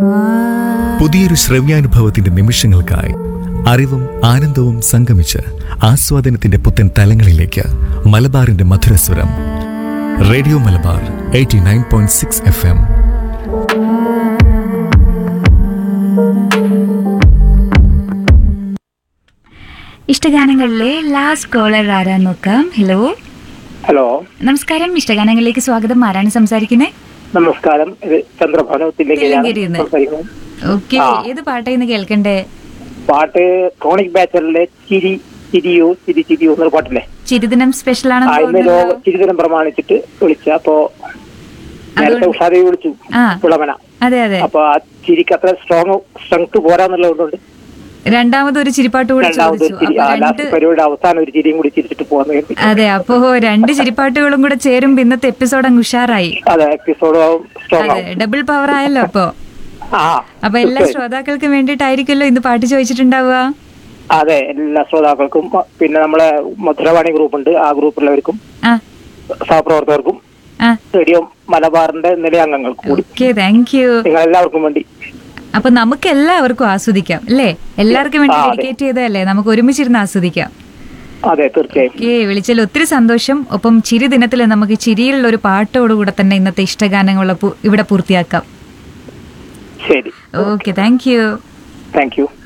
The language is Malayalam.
പുതിയൊരു ശ്രവ്യാനുഭവത്തിന്റെ നിമിഷങ്ങൾക്കായി അറിവും ആനന്ദവും സംഗമിച്ച് ആസ്വാദനത്തിന്റെ പുത്തൻ തലങ്ങളിലേക്ക് മലബാറിന്റെ മധുരസ്വരം radio Malabar eighty nine point six F M ഇഷ്ടഗാനങ്ങളിലെ ലാസ്റ്റ് കോളർ ആരാ നോക്കാം ഹലോ ഹലോ നമസ്കാരം ഇഷ്ടഗാനങ്ങളിലേക്ക് സ്വാഗതം ആരാണ് സംസാരിക്കുന്നത് നമസ്കാരം ഇത് ചന്ദ്രഭവനം തില്ലങ്കേരിയാണ് തില്ലങ്കേരിന്ന്. സംസാരിക്കുന്നത് ഓക്കെ ആ. ഏത് പാട്ടായിന്ന് കേൾക്കണ്ടേ പാട്ട് ക്രോണിക് ബാച്ചറിലെ ചിരി ചിരിയോ ചിരി ചിരിയോ എന്നൊരു പാട്ടില്ലേ ചിരിദിനം സ്പെഷ്യൽ ആ ആണെന്ന് ഇന്ന് ലോക തോന്നുന്നു ചിരിദിനം പ്രമാണിച്ചിട്ട് വിളിച്ച അപ്പോ നേരത്തെ അതുകൊണ്ട്- ഉഷാദേവി വിളിച്ചു ആ. വിളമന അതെ അതെ അപ്പൊ ആ ചിരിക്ക് അത്ര സ്ട്രോങ് സ്ട്രെങ്ത് പോരാന്നുള്ളതുകൊണ്ട് രണ്ടാമത് ഒരു ചിരിപ്പാട്ട് കൂടി രണ്ടാമത് ചോദിച്ചു ഒരു ചിരി അപ്പൊ ആ രണ്ട് ലാസ്റ്റ് പരിപാടിയുടെ അവസാനം ഒരു ചിരിയും കൂടി ചിരിച്ചിട്ട് പോകുന്ന കേൾപ്പി അതെ അപ്പോ രണ്ട് ചിരിപ്പാട്ടുകളും കൂടെ ചേരുമ്പോ ഇന്നത്തെ എപ്പിസോഡ് അങ്ങ് ഉഷാറായി അതെ എപ്പിസോഡ് സ്ട്രോങ് അതെ ആവും ഡബിൾ പവർ ആയല്ലോ അപ്പോ ആ അപ്പൊ എല്ലാ തീർച്ചയായും. ശ്രോതാക്കൾക്കും വേണ്ടിയിട്ടായിരിക്കുമല്ലോ ഇന്ന് പാട്ട് ചോദിച്ചിട്ടുണ്ടാവുക അതെ എല്ലാ ശ്രോതാക്കൾക്കും പിന്നെ നമ്മളെ മധുരവാണി ഗ്രൂപ്പ് ഉണ്ട് ആ ഗ്രൂപ്പിലുള്ളവർക്കും ആ സഹപ്രവർത്തകർക്കും ആ റേഡിയോ മലബാറിന്റെ നിലയംഗങ്ങൾക്ക് കൂടി ഓക്കെ താങ്ക് യു നിങ്ങൾ എല്ലാവർക്കും വേണ്ടി അപ്പൊ നമുക്ക് എല്ലാവർക്കും ആസ്വദിക്കാം അല്ലേ എല്ലാവർക്കും വേണ്ടി ആ, അതെ. ഡെഡിക്കേറ്റ് ചെയ്തതല്ലേ നമുക്ക് ഒരുമിച്ചിരുന്ന് ആസ്വദിക്കാം അതെ തീർച്ചയായും ഓക്കെ വിളിച്ചതിൽ ഒത്തിരി സന്തോഷം ഒപ്പം ചിരി ദിനത്തിൽ നമുക്ക് ചിരിയിലുള്ള ഒരു പാട്ടോടുകൂടെ തന്നെ ഇന്നത്തെ ഇഷ്ടഗാനങ്ങൾ പു- ഇവിടെ പൂർത്തിയാക്കാം ശരി okay thank you thank U